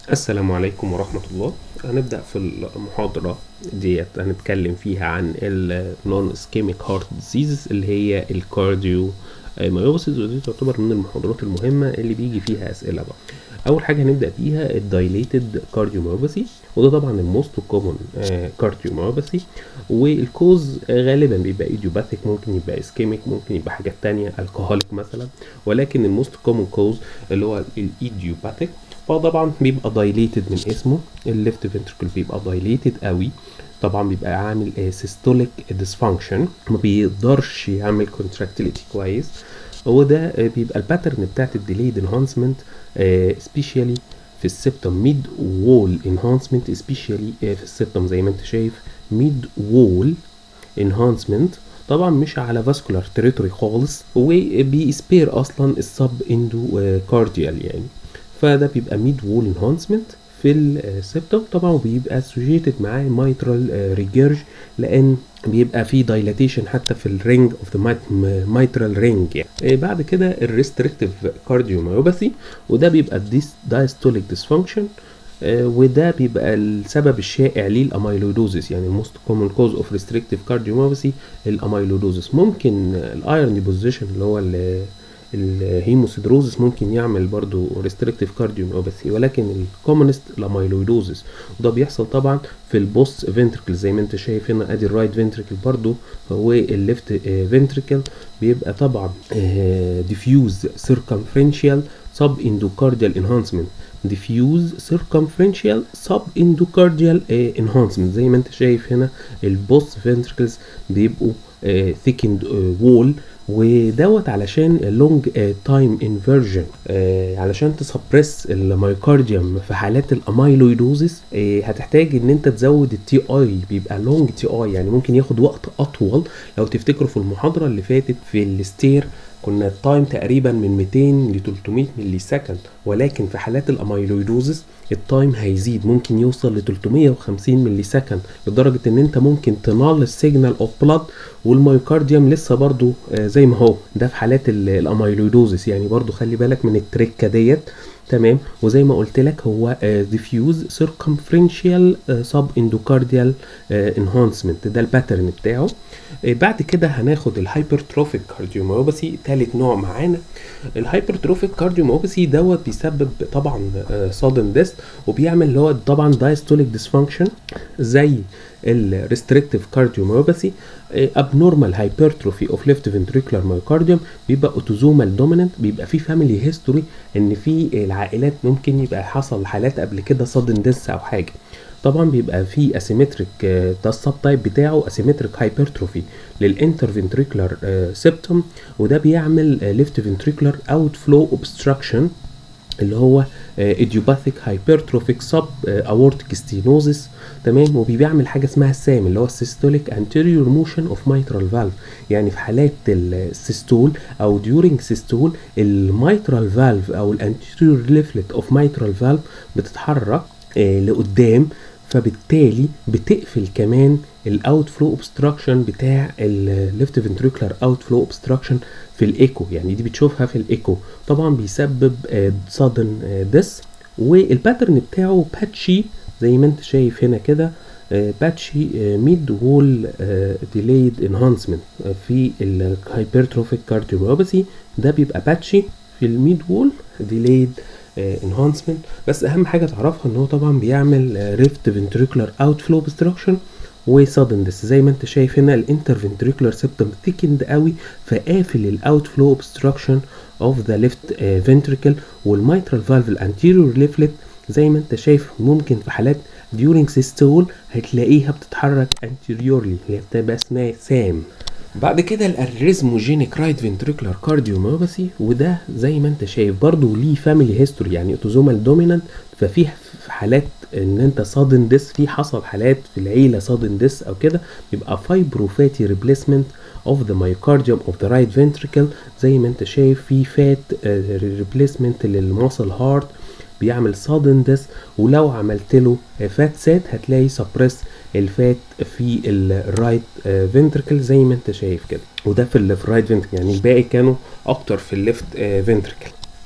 السلام عليكم ورحمة الله هنبدأ في المحاضرة ديت هنتكلم فيها عن ال non ischemic heart diseases اللي هي الكارديو مايوسيس ودي تعتبر من المحاضرات المهمة اللي بيجي فيها أسئلة بقى أول حاجة هنبدأ بيها الدايليتد كارديوميوباثي وده طبعا الموست كومون كارديوميوباثي والكوز غالبا بيبقى ايديوباثيك ممكن يبقى اسكيميك ممكن يبقى حاجات تانية الكهوليك مثلا ولكن الموست كومون كوز اللي هو الايديوباثيك فطبعا بيبقى دايليتد من اسمه الليفت فنتركل بيبقى دايليتد قوي طبعا بيبقى عامل سيستوليك ديسفانكشن ما بيقدرش يعمل كونتراكتيليتي كويس وده بيبقى الباترن بتاعت الديليد انهانسمنت سبيشالي في السبتم ميد وول انهانسمنت سبيشالي في السبتم زي ما انت شايف ميد وول انهانسمنت طبعا مش على فاسكولار تريتوري خالص وبيسبير اصلا السب اندو كارديال يعني فده بيبقى ميد وول انهانسمنت في السبتم طبعا بيبقى اسوشيتد معاه مايترال ريجيرج لان بيبقى في دايلاتيشن حتى في الرينج اوف ذا مايترال رينج يعني بعد كده الريستريكتيف كارديوميوباثي وده بيبقى الديس دايستوليك ديسفانكشن وده بيبقى السبب الشائع ليه الاميلودوزيس يعني الموست كومن كوز اوف ريستريكتيف كارديوميوباثي الاميلودوزيس ممكن الايرون ديبوزيشن اللي هو الهيموسيدروزس ممكن يعمل برضو ريستريكتيف كارديوميوباثي ولكن الكومنست الاميلويدوزس وده بيحصل طبعا في البوست فنتركل زي ما انت شايف هنا ادي الرايت فنتركل برضو والليفت فنتركل بيبقى طبعا ديفيوز سيركمفرنشال سب اندوكارديال انهانسمنت ديفيوز سيركمفرنشال سب اندوكارديال انهانسمنت زي ما انت شايف هنا البوست فنتركلز بيبقوا ثيكند وول ودوت علشان اللونج تايم انفرجن علشان تسبرس المايوكارديوم في حالات الاميلويدوزيس هتحتاج ان انت تزود التي اي بيبقى لونج تي اي يعني ممكن ياخد وقت اطول لو تفتكروا في المحاضره اللي فاتت في الستير كنا التايم تقريبا من 200 ل 300 ملي سكند ولكن في حالات الاميلويدوزيس التايم هيزيد ممكن يوصل ل 350 ملي سكند لدرجه ان انت ممكن تنال السيجنال اوف بلاد والمايوكارديوم لسه برضو زي ما هو ده في حالات الاميلويدوزيس يعني برضو خلي بالك من التركه ديت تمام وزي ما قلت لك هو ديفيوز سيركمفرنشال سب اندوكارديال انهانسمنت ده الباترن بتاعه بعد كده هناخد الهايبرتروفيك كارديوميوباثي تالت نوع معانا الهايبرتروفيك كارديوميوباثي دوت بيسبب طبعا سادن ديست وبيعمل اللي هو طبعا دايستوليك ديسفانكشن زي الريستريكتيف كارديوميوباثي abnormal hypertrophy of left ventricular myocardium بيبقى اوتوزومال دوميننت بيبقى في فاميلي هيستوري ان في العائلات ممكن يبقى حصل حالات قبل كده sudden death او حاجه طبعا بيبقى في اسيمتريك ده السب تايب بتاعه اسيمتريك هايبرتروفي للانترفنتريكولار سيبتوم وده بيعمل ليفت فنتريكولار اوت فلو اوبستراكشن اللي هو ايديوباثيك هايبرتروفيك سب اورتيك ستينوزيس تمام وبيعمل حاجه اسمها السام اللي هو السيستوليك انتيريور موشن اوف مايترال فالف يعني في حالات السيستول او ديورنج سيستول المايترال فالف او الانتيريور ليفلت اوف مايترال فالف بتتحرك لقدام فبالتالي بتقفل كمان الاوت فلو اوبستراكشن بتاع الليفت فنتريكولار اوت فلو اوبستراكشن في الايكو يعني دي بتشوفها في الايكو طبعا بيسبب صدن ديس والباترن بتاعه باتشي زي ما انت شايف هنا كده باتشي ميد وول ديليد انهانسمنت في الهايبرتروفيك كارديوميوباثي ده بيبقى باتشي في الميد وول ديليد انهانسمنت بس اهم حاجه تعرفها ان هو طبعا بيعمل ريفت فنتريكولار اوت فلو اوبستراكشن وسادن ديس زي ما انت شايف هنا الانترفنتريكولار سيبتم ثيكند قوي فقافل الاوت فلو اوبستراكشن اوف ذا ليفت فنتريكل والميترال فالف الانتيريور ليفلت زي ما انت شايف ممكن في حالات during systole هتلاقيها بتتحرك anteriorly اللي بتبقى اسمها سام بعد كده الاريزموجينيك رايت فنتريكولار كارديوميوباثي وده زي ما انت شايف برضو ليه فاميلي هيستوري يعني اوتوزومال دومينانت ففي في حالات ان انت صادن ديس في حصل حالات في العيله صادن ديس او كده بيبقى فايبروفاتي ريبليسمنت اوف ذا مايوكارديوم اوف ذا رايت فنتريكل زي ما انت شايف في فات ريبليسمنت للماسل هارت بيعمل صادن ديس ولو عملت له فات سات هتلاقي سبريس الفات في الرايت فنتركل زي ما انت شايف كده وده في الرايت فنتركل يعني الباقي كانوا اكتر في الليفت فنتركل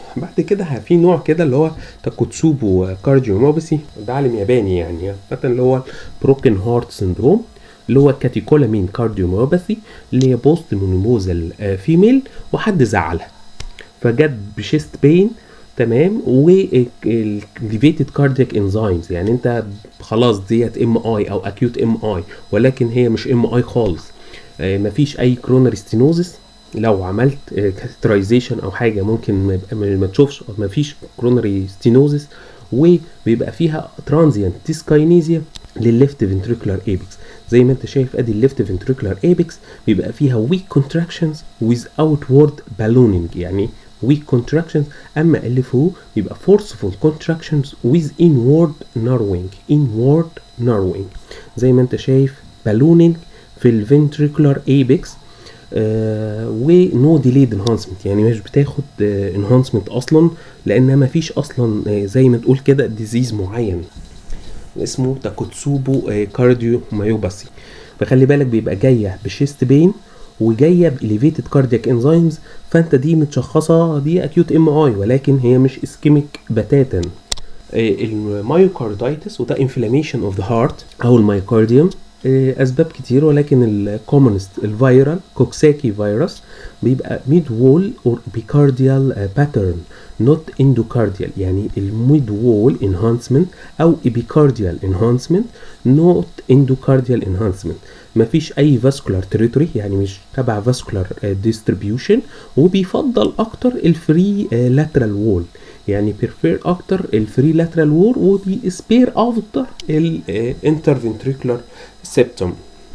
بعد كده في نوع كده اللي هو تاكوتسوبو كارديوميوباثي ده عالم ياباني يعني مثلا اللي هو بروكن هارت سندروم اللي هو كاتيكولامين كارديوميوباثي اللي هي بوست مونوموزال فيميل وحد زعلها فجت بشيست بين تمام والليفيتد كاردياك انزيمز يعني انت خلاص ديت ام اي او اكيوت ام اي ولكن هي مش ام اي خالص آه مفيش اي كرونري ستينوزس لو عملت كاترايزيشن او حاجه ممكن ما, يبقى ما تشوفش ما فيش كرونري ستينوزس وبيبقى فيها ترانزيانت ديسكاينيزيا للليفت فنتريكولار ايبكس زي ما انت شايف ادي الليفت فنتريكولار ايبكس بيبقى فيها ويك كونتراكشنز ويز اوتورد بالونينج يعني weak contractions اما اللي فوق بيبقى forceful contractions with inward narrowing inward narrowing زي ما انت شايف ballooning في الفنتريكولار ايبكس آه ونو ديليد انهانسمنت يعني مش بتاخد انهانسمنت آه اصلا لانها ما فيش اصلا آه زي ما تقول كده ديزيز معين اسمه تاكوتسوبو آه كارديو مايوباثي فخلي بالك بيبقى جايه بشيست بين وجايه باليفيتد كاردياك انزيمز فانت دي متشخصه دي اكيوت ام اي ولكن هي مش اسكيميك بتاتا المايوكاردايتس وده انفلاميشن اوف ذا هارت او المايوكارديوم اسباب كتير ولكن الكومنست الفيرال كوكساكي فيروس بيبقى ميد وول اور بيكارديال باترن نوت اندوكارديال يعني الميد وول انهانسمنت او ابيكارديال انهانسمنت نوت اندوكارديال انهانسمنت مفيش اي فاسكولار تريتوري يعني مش تبع فاسكولار ديستريبيوشن وبيفضل اكتر الفري لاترال وول يعني بيرفير اكتر الفري لاترال وول وبيسبير اكتر الانترفنتريكولار سيبتوم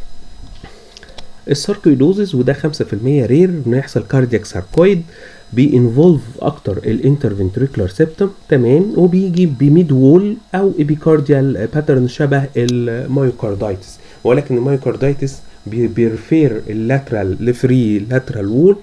الساركويدوزز وده 5% رير انه يحصل كاردياك ساركويد بينفولف اكتر الانترفنتريكولار سيبتوم تمام وبيجي بميد وول او ابيكارديال باترن شبه المايوكاردايتس ولكن المايوكاردايتس بيرفير اللاترال لفري لاترال وول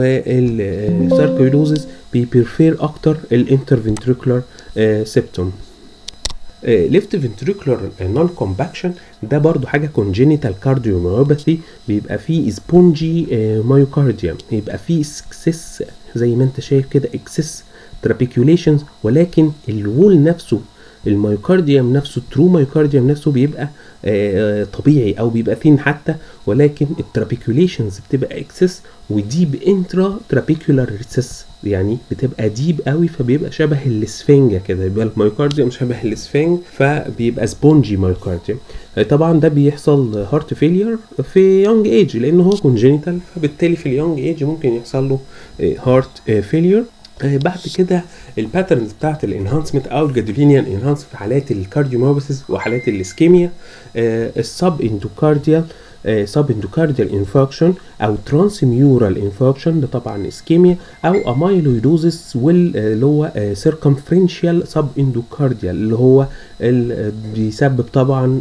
والساركويدوزز بيرفير اكتر الانترفنتريكولار سيبتوم ليفت فنتريكولار نون كومباكشن ده برضو حاجه كونجينيتال كارديوميوباثي بيبقى فيه سبونجي مايوكارديوم يبقى فيه اكسس زي ما انت شايف كده اكسس ترابيكيوليشنز ولكن الوول نفسه الميوكارديوم نفسه الترو ميوكارديوم نفسه بيبقى آه طبيعي او بيبقى ثين حتى ولكن الترابيكيوليشنز بتبقى اكسس وديب انترا ترابيكولار ريسس يعني بتبقى ديب قوي فبيبقى شبه الاسفنجة كده يبقى الميوكارديوم شبه الاسفنج فبيبقى سبونجي ميوكارديوم طبعا ده بيحصل هارت فيلير في يونج ايج لان هو كونجينيتال فبالتالي في اليونج ايج ممكن يحصل له هارت فيلير بعد كده الباترنز بتاعت الانهانسمنت او الجادولينيان انهانس في حالات الكارديوميوباثيس وحالات الاسكيميا السب اندوكارديال سب اندوكارديال انفاكشن او ترانسميورال انفاكشن ده طبعا اسكيميا او امايلويدوزس واللي هو سيركمفرنشال سب اندوكارديال اللي هو بيسبب طبعا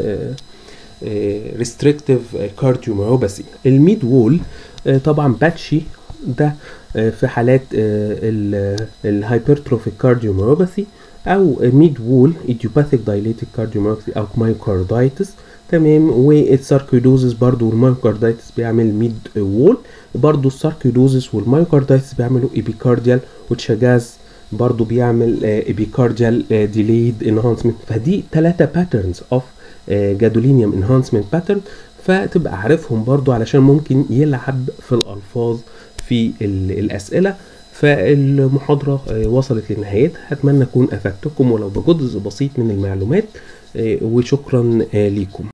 ريستريكتيف كارديوميوباثي الميد وول طبعا باتشي ده في حالات الهايبرتروفيك كارديوميوباثي او ميد وول ايديوباثيك دايليتد كارديوميوباثي او مايوكاردايتس تمام والساركيدوزس برضو والمايوكاردايتس بيعمل ميد وول برضو الساركيدوزس والمايوكاردايتس بيعملوا ايبيكارديال وتشاجاز برضو بيعمل ايبيكارديال ديليد انهانسمنت فدي ثلاثة باترنز اوف جادولينيوم انهانسمنت باترن فتبقى عارفهم برضو علشان ممكن يلعب في الالفاظ في الاسئله فالمحاضرة وصلت لنهايتها أتمنى أكون أفدتكم ولو بجزء بسيط من المعلومات وشكرا ليكم